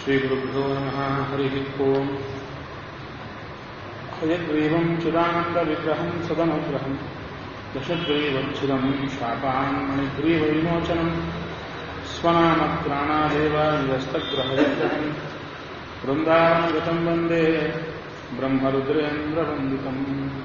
श्रीगुरुभ्यो नमः हरिः ओम् हयग्रीवम् चिदानन्दविग्रहम् सदनुग्रहम् दशग्रीवच्छिदम् शापान् मणिग्रीवविमोचनम् स्वनामत्राणादेव निरस्तग्रहविग्रहम् वृन्दावनगतम् वन्दे ब्रह्मरुद्रेन्द्रवन्दितम्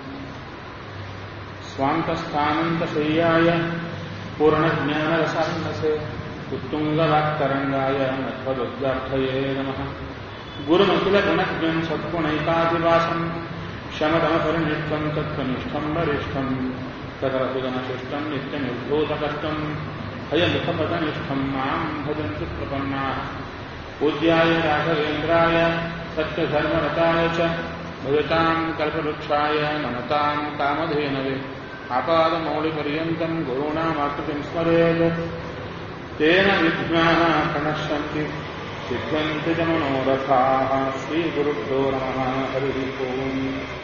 स्वान्तस्थानन्तशय्याय पूर्णज्ञानरसान्नसे उत्तुङ्गवाक्तरङ्गाय नत्वदुर्गार्थये नमः गुरुमखिलगणज्ञम् सत्गुणैकाधिवासम् शमदमपरिनिष्ठम् तत्त्वनिष्ठम् वरिष्ठम् तदरसुगणशिष्टम् नित्यनिर्भूतकष्टम् हयमुखपदनिष्ठम् माम् भजन्तु प्रपन्नाः पूज्याय राघवेन्द्राय सत्यधर्मरताय च भजताम् कल्पवृक्षाय नमताम् कामधेनवे आपादमौलिपर्यन्तम् गुरूणामाकृतिम् स्मरेत् तेन विद्याः प्रणश्यन्ति सिद्ध्यन्ति च मनोरथाः श्रीगुरुभ्यो नमः हरिः ओम्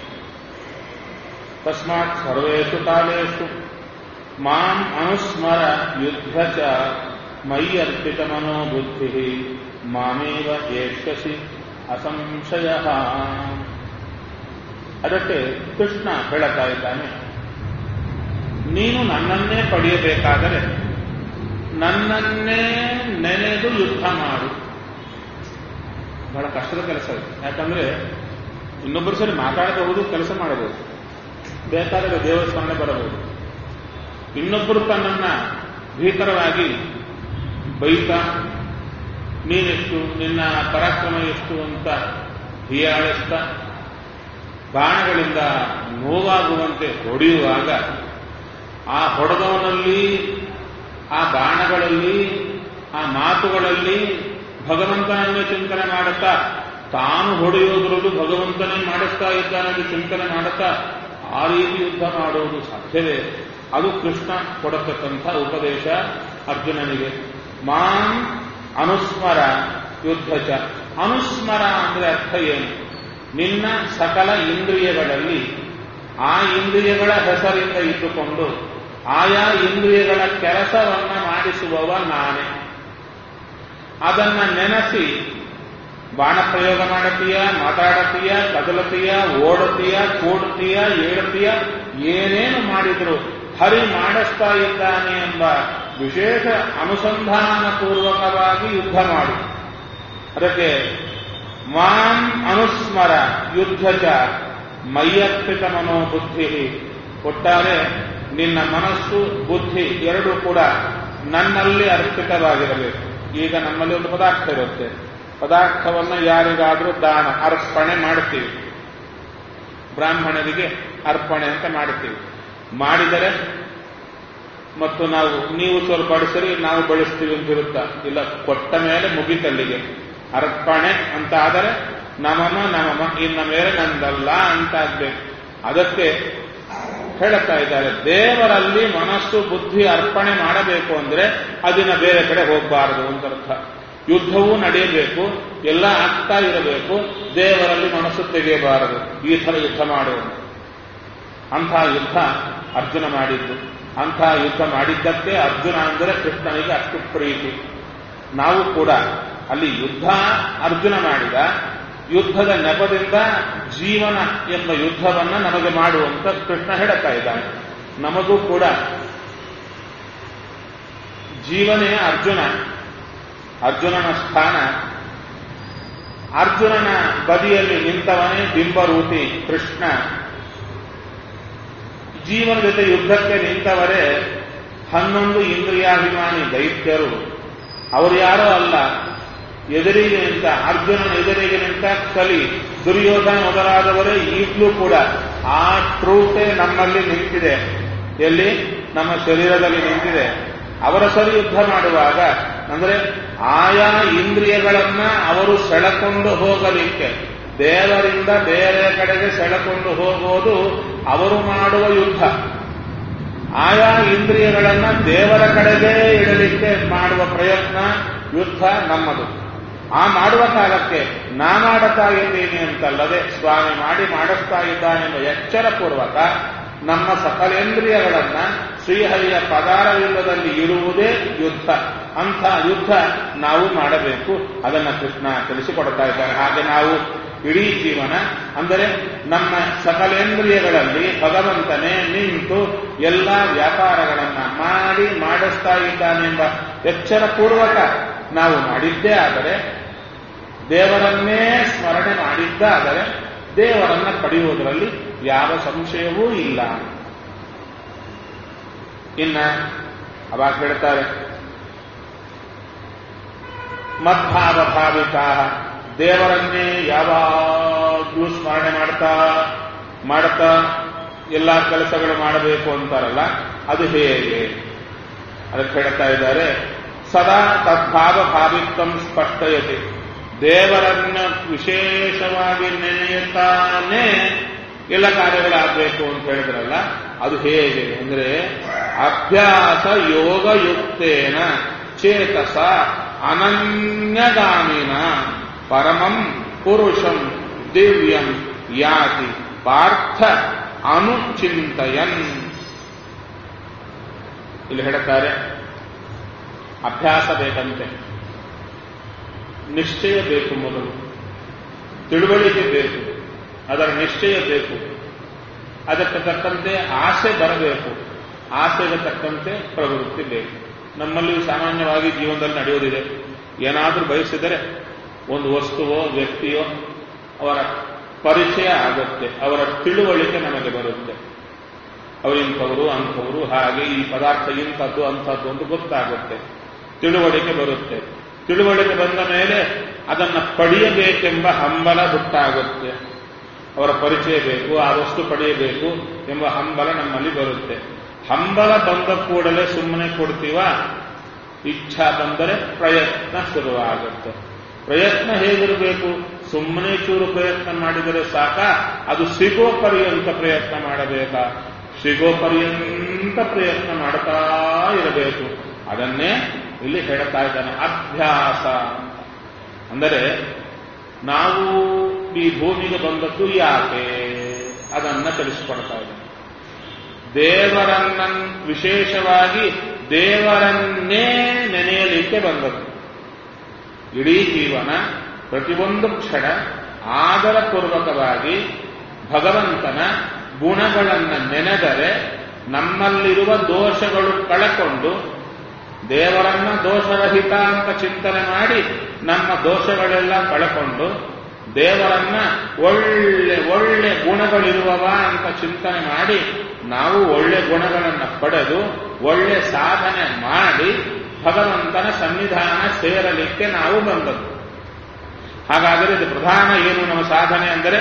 तस्मात् सर्वेषु कालेषु माम् अनुस्मर युद्ध च मयि अर्पितमनो बुद्धिः ಮಾಮೇವ ಏಷ್ಯಸಿ ಅಸಂಶಯ ಅದಕ್ಕೆ ಕೃಷ್ಣ ಹೇಳುತ್ತಾ ಇದ್ದಾನೆ ನೀನು ನನ್ನನ್ನೇ ಪಡೆಯಬೇಕಾದರೆ ನನ್ನನ್ನೇ ನೆನೆದು ಯುದ್ಧ ಮಾಡು ಬಹಳ ಕಷ್ಟದ ಕೆಲಸ ಇದೆ ಯಾಕಂದ್ರೆ ಇನ್ನೊಬ್ಬರು ಸರಿ ಮಾತಾಡಬಹುದು ಕೆಲಸ ಮಾಡಬಹುದು ಬೇಕಾದರೆ ದೇವಸ್ಥಾನ ಬರಬಹುದು ಇನ್ನೊಬ್ಬರು ತನ್ನನ್ನ ಭೀಕರವಾಗಿ ಬೈತಾ ನೀನೆಷ್ಟು ನಿನ್ನ ಪರಾಕ್ರಮ ಎಷ್ಟು ಅಂತ ಹೀಯಾಳಿಸ್ತ ಬಾಣಗಳಿಂದ ನೋವಾಗುವಂತೆ ಹೊಡೆಯುವಾಗ ಆ ಹೊಡೆದವನಲ್ಲಿ ಆ ಬಾಣಗಳಲ್ಲಿ ಆ ಮಾತುಗಳಲ್ಲಿ ಭಗವಂತನನ್ನೇ ಚಿಂತನೆ ಮಾಡುತ್ತಾ ತಾನು ಹೊಡೆಯೋದ್ರಲ್ಲೂ ಭಗವಂತನೇ ಮಾಡಿಸ್ತಾ ಇದ್ದಾನೆಂದು ಚಿಂತನೆ ಮಾಡುತ್ತಾ ಆ ರೀತಿ ಯುದ್ಧ ಮಾಡುವುದು ಸಾಧ್ಯವೇ ಅದು ಕೃಷ್ಣ ಕೊಡತಕ್ಕಂಥ ಉಪದೇಶ ಅರ್ಜುನನಿಗೆ ಮಾನ್ ಅನುಸ್ಮರ ಯುದ್ಧ ಚ ಅನುಸ್ಮರ ಅಂದ್ರೆ ಅರ್ಥ ಏನು ನಿನ್ನ ಸಕಲ ಇಂದ್ರಿಯಗಳಲ್ಲಿ ಆ ಇಂದ್ರಿಯಗಳ ಹೆಸರಿಂದ ಇಟ್ಟುಕೊಂಡು ಆಯಾ ಇಂದ್ರಿಯಗಳ ಕೆಲಸವನ್ನ ಮಾಡಿಸುವವ ನಾನೇ ಅದನ್ನ ನೆನೆಸಿ ಬಾಣ ಪ್ರಯೋಗ ಮಾಡತೀಯ ಮಾತಾಡತೀಯ ಕದಲತೀಯ ಓಡತೀಯ ಕೂಡತೀಯ ಏಳತೀಯ ಏನೇನು ಮಾಡಿದ್ರು ಹರಿ ಮಾಡಿಸ್ತಾ ಇದ್ದಾನೆ ಎಂಬ ವಿಶೇಷ ಅನುಸಂಧಾನ ಪೂರ್ವಕವಾಗಿ ಯುದ್ಧ ಮಾಡು ಅದಕ್ಕೆ ಮಾನ್ ಅನುಸ್ಮರ ಯುದ್ಧ ಚ ಮೈಯರ್ಪಿತ ಮನೋಬುದ್ಧಿ ಒಟ್ಟಾರೆ ನಿನ್ನ ಮನಸ್ಸು ಬುದ್ಧಿ ಎರಡೂ ಕೂಡ ನನ್ನಲ್ಲಿ ಅರ್ಪಿತವಾಗಿರಬೇಕು ಈಗ ನಮ್ಮಲ್ಲಿ ಒಂದು ಪದಾರ್ಥ ಇರುತ್ತೆ ಪದಾರ್ಥವನ್ನು ಯಾರಿಗಾದರೂ ದಾನ ಅರ್ಪಣೆ ಮಾಡ್ತೀವಿ ಬ್ರಾಹ್ಮಣರಿಗೆ ಅರ್ಪಣೆ ಅಂತ ಮಾಡ್ತೀವಿ ಮಾಡಿದರೆ ಮತ್ತು ನಾವು ನೀವು ಸ್ವಲ್ಪ ಬಡಿಸರಿ ನಾವು ಬಳಸ್ತೀವಿ ಅಂತ ಇರುತ್ತಾ ಇಲ್ಲ ಕೊಟ್ಟ ಮೇಲೆ ಮುಗಿತಲ್ಲಿಗೆ ಅರ್ಪಣೆ ಅಂತ ಆದರೆ ನಮಮ ನಮಮ ಇನ್ನ ಮೇಲೆ ನಂದಲ್ಲ ಅಂತ ಆಗ್ಬೇಕು ಅದಕ್ಕೆ ಹೇಳುತ್ತಾ ಇದ್ದಾರೆ ದೇವರಲ್ಲಿ ಮನಸ್ಸು ಬುದ್ಧಿ ಅರ್ಪಣೆ ಮಾಡಬೇಕು ಅಂದ್ರೆ ಅದನ್ನ ಬೇರೆ ಕಡೆ ಹೋಗಬಾರದು ಅಂತ ಅರ್ಥ ಯುದ್ಧವೂ ನಡೆಯಬೇಕು ಎಲ್ಲ ಆಗ್ತಾ ಇರಬೇಕು ದೇವರಲ್ಲಿ ಮನಸ್ಸು ತೆಗೆಯಬಾರದು ಈ ಥರ ಯುದ್ಧ ಮಾಡುವುದು ಅಂಥ ಯುದ್ಧ ಅರ್ಜುನ ಮಾಡಿದ್ದು ಅಂಥ ಯುದ್ಧ ಮಾಡಿದ್ದಕ್ಕೆ ಅರ್ಜುನ ಅಂದರೆ ಕೃಷ್ಣನಿಗೆ ಅಷ್ಟು ಪ್ರೀತಿ ನಾವು ಕೂಡ ಅಲ್ಲಿ ಯುದ್ಧ ಅರ್ಜುನ ಮಾಡಿದ ಯುದ್ಧದ ನೆಪದಿಂದ ಜೀವನ ಎಂಬ ಯುದ್ಧವನ್ನ ನಮಗೆ ಮಾಡುವಂತ ಕೃಷ್ಣ ಹೇಳುತ್ತಾ ಇದ್ದಾನೆ ನಮಗೂ ಕೂಡ ಜೀವನೇ ಅರ್ಜುನ ಅರ್ಜುನನ ಸ್ಥಾನ ಅರ್ಜುನನ ಬದಿಯಲ್ಲಿ ನಿಂತವನೇ ಬಿಂಬರೂಪಿ ಕೃಷ್ಣ ಜೀವನ ಜೊತೆ ಯುದ್ಧಕ್ಕೆ ನಿಂತವರೇ ಹನ್ನೊಂದು ಇಂದ್ರಿಯಾಭಿಮಾನಿ ದೈತ್ಯರು ಅವರು ಯಾರೋ ಅಲ್ಲ ಎದುರಿಗೆ ನಿಂತ ಅರ್ಜುನನ ಎದುರಿಗೆ ನಿಂತ ಕಲಿ ದುರ್ಯೋಧನ ಮೊದಲಾದವರೇ ಈಗಲೂ ಕೂಡ ಆ ಟ್ರೂಟೇ ನಮ್ಮಲ್ಲಿ ನಿಂತಿದೆ ಎಲ್ಲಿ ನಮ್ಮ ಶರೀರದಲ್ಲಿ ನಿಂತಿದೆ ಅವರ ಸರಿ ಯುದ್ಧ ಮಾಡುವಾಗ ಅಂದ್ರೆ ಆಯಾ ಇಂದ್ರಿಯಗಳನ್ನ ಅವರು ಸೆಳೆಕೊಂಡು ಹೋಗಲಿಕ್ಕೆ ದೇವರಿಂದ ಬೇರೆ ಕಡೆಗೆ ಸೆಳೆಕೊಂಡು ಹೋಗೋದು ಅವರು ಮಾಡುವ ಯುದ್ಧ ಆಯಾ ಇಂದ್ರಿಯಗಳನ್ನ ದೇವರ ಕಡೆಗೆ ಇಡಲಿಕ್ಕೆ ಮಾಡುವ ಪ್ರಯತ್ನ ಯುದ್ಧ ನಮ್ಮದು ಆ ಮಾಡುವ ಕಾಲಕ್ಕೆ ನಾ ಮಾಡುತ್ತಾ ಇದ್ದೀನಿ ಅಂತಲ್ಲದೆ ಸ್ವಾಮಿ ಮಾಡಿ ಮಾಡಿಸ್ತಾ ಇದ್ದಾನೆಂಬ ಎಚ್ಚರ ಪೂರ್ವಕ ನಮ್ಮ ಸಕಲೇಂದ್ರಿಯಗಳನ್ನ ಶ್ರೀಹರಿಯ ಪದಾರವಿಲ್ಲದಲ್ಲಿ ಇರುವುದೇ ಯುದ್ಧ ಅಂಥ ಯುದ್ಧ ನಾವು ಮಾಡಬೇಕು ಅದನ್ನ ಕೃಷ್ಣ ತಿಳಿಸಿಕೊಡ್ತಾ ಇದ್ದಾರೆ ಹಾಗೆ ನಾವು ಇಡೀ ಜೀವನ ಅಂದರೆ ನಮ್ಮ ಸಕಲೇಂದ್ರಿಯಗಳಲ್ಲಿ ಭಗವಂತನೇ ನಿಂತು ಎಲ್ಲ ವ್ಯಾಪಾರಗಳನ್ನ ಮಾಡಿ ಮಾಡಿಸ್ತಾ ಇದ್ದಾನೆಂಬ ಎಚ್ಚರ ಪೂರ್ವಕ ನಾವು ಮಾಡಿದ್ದೇ ಆದರೆ ದೇವರನ್ನೇ ಸ್ಮರಣೆ ಮಾಡಿದ್ದಾದರೆ ದೇವರನ್ನ ಪಡೆಯುವುದರಲ್ಲಿ ಯಾವ ಸಂಶಯವೂ ಇಲ್ಲ ಇನ್ನ ಅವಾಗ ಹೇಳ್ತಾರೆ ಮದ್ಭಾವ ಭಾವಿಕಾ ದೇವರನ್ನೇ ಯಾವಾಗ್ಲೂ ಸ್ಮರಣೆ ಮಾಡ್ತಾ ಮಾಡ್ತಾ ಎಲ್ಲ ಕೆಲಸಗಳು ಮಾಡಬೇಕು ಅಂತಾರಲ್ಲ ಅದು ಹೇಗೆ ಅದಕ್ಕೆ ಹೇಳ್ತಾ ಇದ್ದಾರೆ ಸದಾ ತದ್ಭಾವ ಭಾವಿತ್ವಂ ಸ್ಪಷ್ಟಯತೆ ದೇವರನ್ನ ವಿಶೇಷವಾಗಿ ನೆನೆಯುತ್ತಾನೆ ಎಲ್ಲ ಕಾರ್ಯಗಳಾಗಬೇಕು ಅಂತ ಹೇಳಿದ್ರಲ್ಲ ಅದು ಹೇಗೆ ಅಂದ್ರೆ ಅಭ್ಯಾಸ ಯೋಗಯುಕ್ತೇನ ಚೇತಸ ಅನನ್ಯಗಾಮಿನ ಪರಮಂ ಪುರುಷಂ ದಿವ್ಯಂ ಯಾತಿ ಪಾರ್ಥ ಅನುಚಿಂತಯನ್ ಇಲ್ಲಿ ಹೇಳ್ತಾರೆ ಅಭ್ಯಾಸ ಬೇಕಂತೆ ನಿಶ್ಚಯ ಬೇಕು ಮೊದಲು ತಿಳುವಳಿಕೆ ಬೇಕು ಅದರ ನಿಶ್ಚಯ ಬೇಕು ಅದಕ್ಕೆ ತಕ್ಕಂತೆ ಆಸೆ ಬರಬೇಕು ಆಸೆಗೆ ತಕ್ಕಂತೆ ಪ್ರವೃತ್ತಿ ಬೇಕು ನಮ್ಮಲ್ಲಿ ಸಾಮಾನ್ಯವಾಗಿ ಜೀವನದಲ್ಲಿ ನಡೆಯೋದಿದೆ ಏನಾದರೂ ಬಯಸಿದರೆ ಒಂದು ವಸ್ತುವೋ ವ್ಯಕ್ತಿಯೋ ಅವರ ಪರಿಚಯ ಆಗುತ್ತೆ ಅವರ ತಿಳುವಳಿಕೆ ನಮಗೆ ಬರುತ್ತೆ ಅವರಿಂಥವರು ಅಂಥವರು ಹಾಗೆ ಈ ಪದಾರ್ಥ ಇಂಥದ್ದು ಅಂಥದ್ದು ಅಂತ ಗೊತ್ತಾಗುತ್ತೆ ತಿಳುವಳಿಕೆ ಬರುತ್ತೆ ತಿಳುವಳಿಕೆ ಬಂದ ಮೇಲೆ ಅದನ್ನು ಪಡೆಯಬೇಕೆಂಬ ಹಂಬಲ ಹುಟ್ಟಾಗುತ್ತೆ ಅವರ ಪರಿಚಯ ಬೇಕು ಆ ವಸ್ತು ಪಡೆಯಬೇಕು ಎಂಬ ಹಂಬಲ ನಮ್ಮಲ್ಲಿ ಬರುತ್ತೆ ಹಂಬಲ ಬಂದ ಕೂಡಲೇ ಸುಮ್ಮನೆ ಕೊಡ್ತೀವ ಇಚ್ಛಾ ಬಂದರೆ ಪ್ರಯತ್ನ ಶುರುವಾಗುತ್ತೆ ಪ್ರಯತ್ನ ಹೇಗಿರಬೇಕು ಸುಮ್ಮನೆ ಚೂರು ಪ್ರಯತ್ನ ಮಾಡಿದರೆ ಸಾಕ ಅದು ಸಿಗೋ ಪರ್ಯಂತ ಪ್ರಯತ್ನ ಮಾಡಬೇಕಾ ಸಿಗೋ ಪರ್ಯಂತ ಪ್ರಯತ್ನ ಮಾಡ್ತಾ ಇರಬೇಕು ಅದನ್ನೇ ಇಲ್ಲಿ ಹೇಳ್ತಾ ಇದ್ದಾನೆ ಅಭ್ಯಾಸ ಅಂದರೆ ನಾವು ಈ ಭೂಮಿಗೆ ಬಂದದ್ದು ಯಾಕೆ ಅದನ್ನ ತಿಳಿಸಿಕೊಡ್ತಾ ಇದ್ದಾನೆ ದೇವರನ್ನ ವಿಶೇಷವಾಗಿ ದೇವರನ್ನೇ ನೆನೆಯಲಿಕ್ಕೆ ಬಂದದ್ದು ಇಡೀ ಜೀವನ ಪ್ರತಿಯೊಂದು ಕ್ಷಣ ಆದರಪೂರ್ವಕವಾಗಿ ಭಗವಂತನ ಗುಣಗಳನ್ನು ನೆನೆದರೆ ನಮ್ಮಲ್ಲಿರುವ ದೋಷಗಳು ಕಳಕೊಂಡು ದೇವರನ್ನ ದೋಷರಹಿತ ಅಂತ ಚಿಂತನೆ ಮಾಡಿ ನಮ್ಮ ದೋಷಗಳೆಲ್ಲ ಕಳಕೊಂಡು ದೇವರನ್ನ ಒಳ್ಳೆ ಒಳ್ಳೆ ಗುಣಗಳಿರುವವ ಅಂತ ಚಿಂತನೆ ಮಾಡಿ ನಾವು ಒಳ್ಳೆ ಗುಣಗಳನ್ನು ಪಡೆದು ಒಳ್ಳೆ ಸಾಧನೆ ಮಾಡಿ ಭಗವಂತನ ಸನ್ನಿಧಾನ ಸೇರಲಿಕ್ಕೆ ನಾವು ಬಂದದ್ದು ಹಾಗಾದರೆ ಇದು ಪ್ರಧಾನ ಏನು ನಮ್ಮ ಸಾಧನೆ ಅಂದರೆ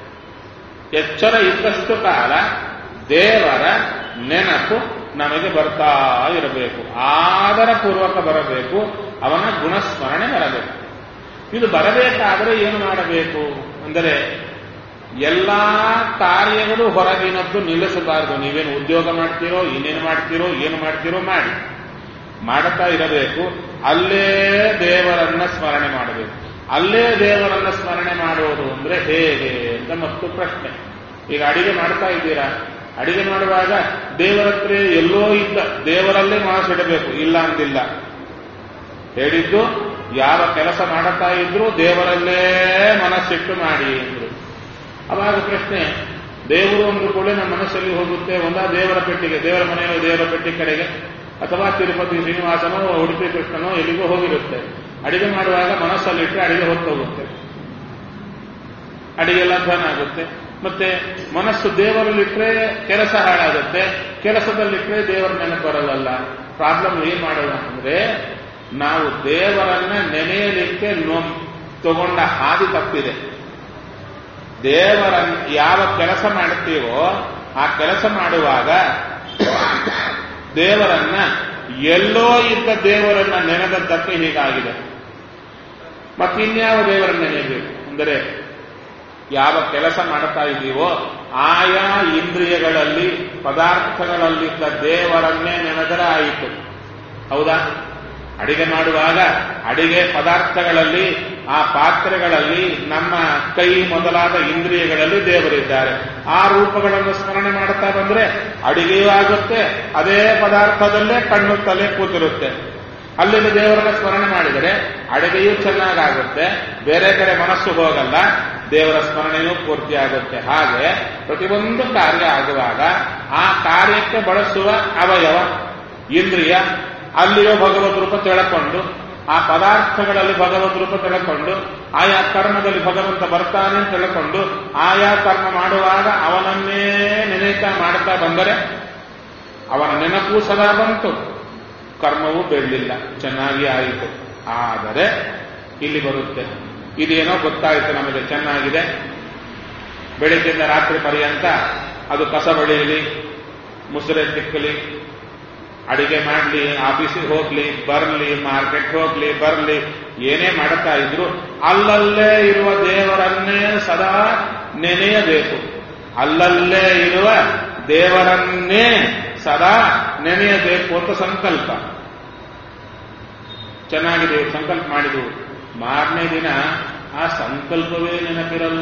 ಎಚ್ಚರ ಇದ್ದಷ್ಟು ಕಾಲ ದೇವರ ನೆನಪು ನಮಗೆ ಬರ್ತಾ ಇರಬೇಕು ಆದರ ಪೂರ್ವಕ ಬರಬೇಕು ಅವನ ಗುಣಸ್ಮರಣೆ ಬರಬೇಕು ಇದು ಬರಬೇಕಾದರೆ ಏನು ಮಾಡಬೇಕು ಅಂದರೆ ಎಲ್ಲಾ ಕಾರ್ಯಗಳು ಹೊರಗಿನದ್ದು ನಿಲ್ಲಿಸಬಾರದು ನೀವೇನು ಉದ್ಯೋಗ ಮಾಡ್ತೀರೋ ಇನ್ನೇನು ಮಾಡ್ತೀರೋ ಏನು ಮಾಡ್ತೀರೋ ಮಾಡಿ ಮಾಡುತ್ತಾ ಇರಬೇಕು ಅಲ್ಲೇ ದೇವರನ್ನ ಸ್ಮರಣೆ ಮಾಡಬೇಕು ಅಲ್ಲೇ ದೇವರನ್ನ ಸ್ಮರಣೆ ಮಾಡುವುದು ಅಂದ್ರೆ ಹೇಗೆ ಅಂತ ಮತ್ತು ಪ್ರಶ್ನೆ ಈಗ ಅಡಿಗೆ ಮಾಡ್ತಾ ಇದ್ದೀರಾ ಅಡಿಗೆ ಮಾಡುವಾಗ ದೇವರತ್ರ ಎಲ್ಲೋ ಇದ್ದ ದೇವರಲ್ಲೇ ಮನಸ್ಸಿಡಬೇಕು ಇಲ್ಲ ಅಂದಿಲ್ಲ ಹೇಳಿದ್ದು ಯಾವ ಕೆಲಸ ಮಾಡುತ್ತಾ ಇದ್ರು ದೇವರಲ್ಲೇ ಮನಸ್ಸಿಟ್ಟು ಮಾಡಿ ಎಂದ್ರು ಅವಾಗ ಪ್ರಶ್ನೆ ದೇವರು ಒಂದು ಕೂಡ ನಮ್ಮ ಮನಸ್ಸಲ್ಲಿ ಹೋಗುತ್ತೆ ಒಂದ ದೇವರ ಪೆಟ್ಟಿಗೆ ದೇವರ ಮನೆಯ ದೇವರ ಪೆಟ್ಟಿ ಕಡೆಗೆ ಅಥವಾ ತಿರುಪತಿ ಶ್ರೀನಿವಾಸನೋ ಉಡುಪಿ ಕೃಷ್ಣನೋ ಎಲ್ಲಿಗೋ ಹೋಗಿರುತ್ತೆ ಅಡಿಗೆ ಮಾಡುವಾಗ ಮನಸ್ಸಲ್ಲಿಟ್ಟರೆ ಅಡಿಗೆ ಹೊತ್ತೋಗುತ್ತೆ ಅಡಿಗೆಲ್ಲ ಧ್ವನ ಆಗುತ್ತೆ ಮತ್ತೆ ಮನಸ್ಸು ದೇವರಲ್ಲಿಟ್ಟರೆ ಕೆಲಸ ಹಾಳಾಗುತ್ತೆ ಕೆಲಸದಲ್ಲಿಟ್ಟರೆ ದೇವರ ನೆನಪು ಬರಲ್ಲ ಪ್ರಾಬ್ಲಮ್ ಏನ್ ಮಾಡೋಣ ಅಂದ್ರೆ ನಾವು ದೇವರನ್ನ ನೆನೆಯಲಿಕ್ಕೆ ತಗೊಂಡ ಹಾದಿ ತಪ್ಪಿದೆ ದೇವರನ್ನ ಯಾವ ಕೆಲಸ ಮಾಡುತ್ತೀವೋ ಆ ಕೆಲಸ ಮಾಡುವಾಗ ದೇವರನ್ನ ಎಲ್ಲೋ ಇದ್ದ ದೇವರನ್ನ ನೆನೆದದ್ದಕ್ಕೆ ಹೀಗಾಗಿದೆ ಮತ್ತಿನ್ಯಾವ ದೇವರನ್ನ ನೆನೆಯಬೇಕು ಅಂದರೆ ಯಾವ ಕೆಲಸ ಮಾಡ್ತಾ ಇದ್ದೀವೋ ಆಯಾ ಇಂದ್ರಿಯಗಳಲ್ಲಿ ಪದಾರ್ಥಗಳಲ್ಲಿದ್ದ ದೇವರನ್ನೇ ನೆನೆದರೆ ಆಯಿತು ಹೌದಾ ಅಡಿಗೆ ಮಾಡುವಾಗ ಅಡಿಗೆ ಪದಾರ್ಥಗಳಲ್ಲಿ ಆ ಪಾತ್ರೆಗಳಲ್ಲಿ ನಮ್ಮ ಕೈ ಮೊದಲಾದ ಇಂದ್ರಿಯಗಳಲ್ಲಿ ದೇವರಿದ್ದಾರೆ ಆ ರೂಪಗಳನ್ನು ಸ್ಮರಣೆ ಮಾಡ್ತಾ ಬಂದ್ರೆ ಅಡಿಗೆಯೂ ಆಗುತ್ತೆ ಅದೇ ಪದಾರ್ಥದಲ್ಲೇ ಕಣ್ಣು ತಲೆ ಕೂತಿರುತ್ತೆ ಅಲ್ಲಿಂದ ದೇವರನ್ನ ಸ್ಮರಣೆ ಮಾಡಿದರೆ ಅಡುಗೆಯೂ ಚೆನ್ನಾಗಾಗುತ್ತೆ ಬೇರೆ ಕಡೆ ಮನಸ್ಸು ಹೋಗಲ್ಲ ದೇವರ ಸ್ಮರಣೆಯೂ ಪೂರ್ತಿ ಆಗುತ್ತೆ ಹಾಗೆ ಪ್ರತಿಯೊಂದು ಕಾರ್ಯ ಆಗುವಾಗ ಆ ಕಾರ್ಯಕ್ಕೆ ಬಳಸುವ ಅವಯವ ಇಂದ್ರಿಯ ಅಲ್ಲಿರೋ ಭಗವದ್ ರೂಪ ತಿಳ್ಕೊಂಡು ಆ ಪದಾರ್ಥಗಳಲ್ಲಿ ಭಗವದ್ ರೂಪ ತಿಳ್ಕೊಂಡು ಆಯಾ ಕರ್ಮದಲ್ಲಿ ಭಗವಂತ ಬರ್ತಾನೆ ಅಂತ ತಿಳ್ಕೊಂಡು ಆಯಾ ಕರ್ಮ ಮಾಡುವಾಗ ಅವನನ್ನೇ ನೆನೆತಾ ಮಾಡ್ತಾ ಬಂದರೆ ಅವನ ನೆನಪು ಸದಾ ಬಂತು ಕರ್ಮವೂ ಬೆಳಲಿಲ್ಲ ಚೆನ್ನಾಗಿ ಆಯಿತು ಆದರೆ ಇಲ್ಲಿ ಬರುತ್ತೆ ಇದೇನೋ ಗೊತ್ತಾಯಿತು ನಮಗೆ ಚೆನ್ನಾಗಿದೆ ಬೆಳಿಗ್ಗೆಯಿಂದ ರಾತ್ರಿ ಪರ್ಯಂತ ಅದು ಕಸ ಬಳಿಯಲಿ ಮುಸುರೆ ತಿಕ್ಕಲಿ ಅಡಿಗೆ ಮಾಡಲಿ ಆಫೀಸಿಗೆ ಹೋಗ್ಲಿ ಬರಲಿ ಮಾರ್ಕೆಟ್ ಹೋಗ್ಲಿ ಬರಲಿ ಏನೇ ಮಾಡುತ್ತಾ ಇದ್ರು ಅಲ್ಲಲ್ಲೇ ಇರುವ ದೇವರನ್ನೇ ಸದಾ ನೆನೆಯಬೇಕು ಅಲ್ಲಲ್ಲೇ ಇರುವ ದೇವರನ್ನೇ ಸದಾ ನೆನೆಯಬೇಕು ಅಂತ ಸಂಕಲ್ಪ ಚೆನ್ನಾಗಿದೆ ಸಂಕಲ್ಪ ಮಾಡಿದ್ರು ಮಾರನೇ ದಿನ ಆ ಸಂಕಲ್ಪವೇ ನೆನಪಿರಲ್ಲ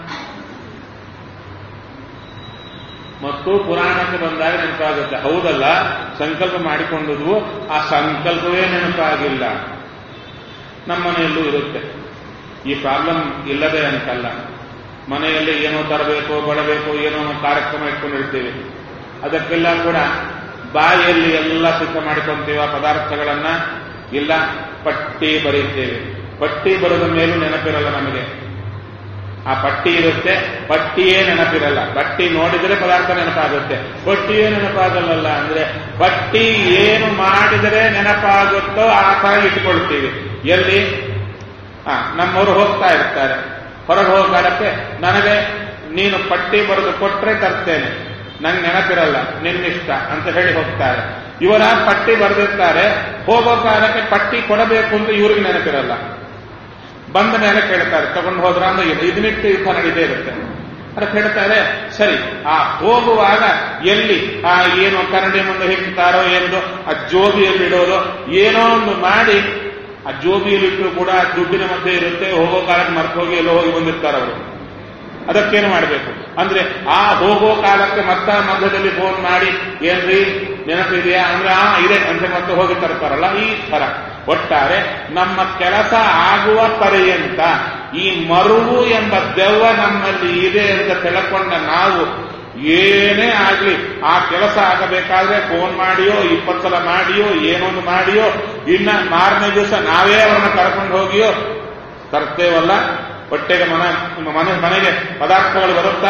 ಮತ್ತು ಪುರಾಣಕ್ಕೆ ಬಂದಾಗ ನೆನಪಾಗುತ್ತೆ ಹೌದಲ್ಲ ಸಂಕಲ್ಪ ಮಾಡಿಕೊಂಡದ್ದು ಆ ಸಂಕಲ್ಪವೇ ನೆನಪಾಗಿಲ್ಲ ನಮ್ಮ ಮನೆಯಲ್ಲೂ ಇರುತ್ತೆ ಈ ಪ್ರಾಬ್ಲಮ್ ಇಲ್ಲದೆ ಅಂತಲ್ಲ ಮನೆಯಲ್ಲಿ ಏನೋ ತರಬೇಕು ಬಳಬೇಕು ಏನೋ ಒಂದು ಕಾರ್ಯಕ್ರಮ ಇಟ್ಕೊಂಡಿರ್ತೀವಿ ಅದಕ್ಕೆಲ್ಲ ಕೂಡ ಬಾಯಿಯಲ್ಲಿ ಎಲ್ಲ ಸಿದ್ಧ ಮಾಡಿಕೊಂತೀವ ಪದಾರ್ಥಗಳನ್ನ ಇಲ್ಲ ಪಟ್ಟಿ ಬರೀತೇವೆ ಪಟ್ಟಿ ಬರೆದ ಮೇಲೂ ನೆನಪಿರಲ್ಲ ನಮಗೆ ಆ ಪಟ್ಟಿ ಇರುತ್ತೆ ಪಟ್ಟಿಯೇ ನೆನಪಿರಲ್ಲ ಪಟ್ಟಿ ನೋಡಿದರೆ ಪದಾರ್ಥ ನೆನಪಾಗುತ್ತೆ ಪಟ್ಟಿಯೇ ನೆನಪಾಗಲ್ಲ ಅಂದ್ರೆ ಪಟ್ಟಿ ಏನು ಮಾಡಿದರೆ ನೆನಪಾಗುತ್ತೋ ಆ ತರ ಇಟ್ಕೊಳ್ತೀವಿ ಎಲ್ಲಿ ಆ ನಮ್ಮವರು ಹೋಗ್ತಾ ಇರ್ತಾರೆ ಹೊರಗೆ ಹೋಗಾಡಕ್ಕೆ ನನಗೆ ನೀನು ಪಟ್ಟಿ ಬರೆದು ಕೊಟ್ರೆ ತರ್ತೇನೆ ನಂಗೆ ನೆನಪಿರಲ್ಲ ನಿನ್ನಿಷ್ಟ ಅಂತ ಹೇಳಿ ಹೋಗ್ತಾರೆ ಇವರ ಪಟ್ಟಿ ಬರೆದಿರ್ತಾರೆ ಹೋಗೋ ಕಾಲಕ್ಕೆ ಪಟ್ಟಿ ಕೊಡಬೇಕು ಅಂತ ಇವ್ರಿಗೆ ನೆನಪಿರಲ್ಲ ಬಂದ ಮೇಲೆ ಕೇಳ್ತಾರೆ ತಗೊಂಡು ಹೋದ್ರ ಅಂದ್ರೆ ಇದನ್ನಿಟ್ಟು ಯುದ್ಧ ನಡೀದೇ ಇರುತ್ತೆ ಅದಕ್ಕೆ ಹೇಳ್ತಾರೆ ಸರಿ ಆ ಹೋಗುವಾಗ ಎಲ್ಲಿ ಆ ಏನು ಕನ್ನಡಿ ಮುಂದೆ ಹಿಡ್ತಾರೋ ಏನೋ ಆ ಜೋಬಿಯಲ್ಲಿ ಇಡೋದು ಏನೋ ಒಂದು ಮಾಡಿ ಆ ಜೋಬಿಯಲ್ಲಿಟ್ಟು ಕೂಡ ದುಡ್ಡಿನ ಮಧ್ಯೆ ಇರುತ್ತೆ ಹೋಗೋ ಕಾಲಕ್ಕೆ ಮರ್ತು ಹೋಗಿ ಎಲ್ಲೋ ಹೋಗಿ ಬಂದಿರ್ತಾರೆ ಅವರು ಅದಕ್ಕೇನು ಮಾಡಬೇಕು ಅಂದ್ರೆ ಆ ಹೋಗೋ ಕಾಲಕ್ಕೆ ಮತ್ತ ಮಧ್ಯದಲ್ಲಿ ಫೋನ್ ಮಾಡಿ ಏನ್ರಿ ನೆನಪಿದೆಯಾ ಅಂದ್ರೆ ಆ ಇದೆ ಅಂತ ಮತ್ತೆ ಹೋಗಿ ತರ್ತಾರಲ್ಲ ಈ ತರ ಒಟ್ಟಾರೆ ನಮ್ಮ ಕೆಲಸ ಆಗುವ ಪರ್ಯಂತ ಈ ಮರುವು ಎಂಬ ದೆವ್ವ ನಮ್ಮಲ್ಲಿ ಇದೆ ಅಂತ ತಿಳ್ಕೊಂಡ ನಾವು ಏನೇ ಆಗ್ಲಿ ಆ ಕೆಲಸ ಆಗಬೇಕಾದ್ರೆ ಫೋನ್ ಮಾಡಿಯೋ ಇಪ್ಪತ್ತು ಸಲ ಮಾಡಿಯೋ ಏನೊಂದು ಮಾಡಿಯೋ ಇನ್ನ ಮಾರನೇ ದಿವಸ ನಾವೇ ಅವರನ್ನ ಕರ್ಕೊಂಡು ಹೋಗಿಯೋ ತರ್ತೇವಲ್ಲ ಹೊಟ್ಟೆಗೆ ಮನ ಮನೆ ಮನೆಗೆ ಪದಾರ್ಥಗಳು ಬರುತ್ತಾ